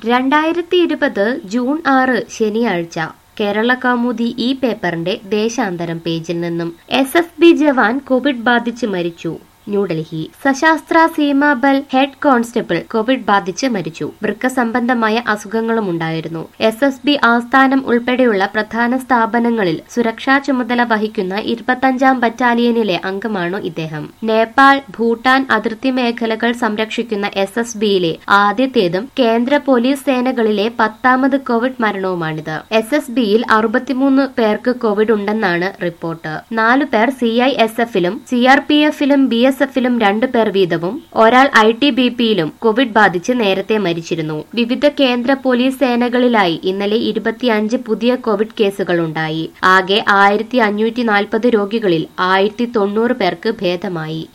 രണ്ടായിരത്തി ഇരുപത് ജൂൺ ആറ് ശനിയാഴ്ച കേരള കൗമുദി ഈ പേപ്പറിന്റെ ദേശാന്തരം പേജിൽ നിന്നും S S B jawan covid ബാധിച്ച് മരിച്ചു New Delhi Sashastra Seema Bal head constable covid ബാധിച്ച് മരിച്ചു വൃക്ക സംബന്ധമായ അസുഖങ്ങളും ഉണ്ടായിരുന്നു എസ് എസ് ബി ആസ്ഥാനം ഉൾപ്പെടെയുള്ള പ്രധാന സ്ഥാപനങ്ങളിൽ സുരക്ഷാ ചുമതല വഹിക്കുന്ന ഇരുപത്തഞ്ചാം ബറ്റാലിയനിലെ അംഗമാണ് ഇദ്ദേഹം നേപ്പാൾ ഭൂട്ടാൻ അതിർത്തി മേഖലകൾ സംരക്ഷിക്കുന്ന എസ് എസ് ബിയിലെ ആദ്യത്തേതും കേന്ദ്ര പോലീസ് സേനകളിലെ പത്താമത് കോവിഡ് മരണവുമാണിത് എസ് എസ് ബിയിൽ അറുപത്തിമൂന്ന് പേർക്ക് കോവിഡ് ഉണ്ടെന്നാണ് റിപ്പോർട്ട് നാലു പേർ സി ഐ എസ് എഫിലും സി ആർ പി എഫിലും ബി എസ് എഫിലും രണ്ടു പേർ വീതവും ഒരാൾ ഐ ടി ബി പിയിലും കോവിഡ് ബാധിച്ച് നേരത്തെ മരിച്ചിരുന്നു വിവിധ കേന്ദ്ര പോലീസ് സേനകളിലായി ഇന്നലെ ഇരുപത്തിയഞ്ച് പുതിയ കോവിഡ് കേസുകളുണ്ടായി ആകെ ആയിരത്തി അഞ്ഞൂറ്റി നാൽപ്പത് രോഗികളിൽ ആയിരത്തി തൊണ്ണൂറ് പേർക്ക് ഭേദമായി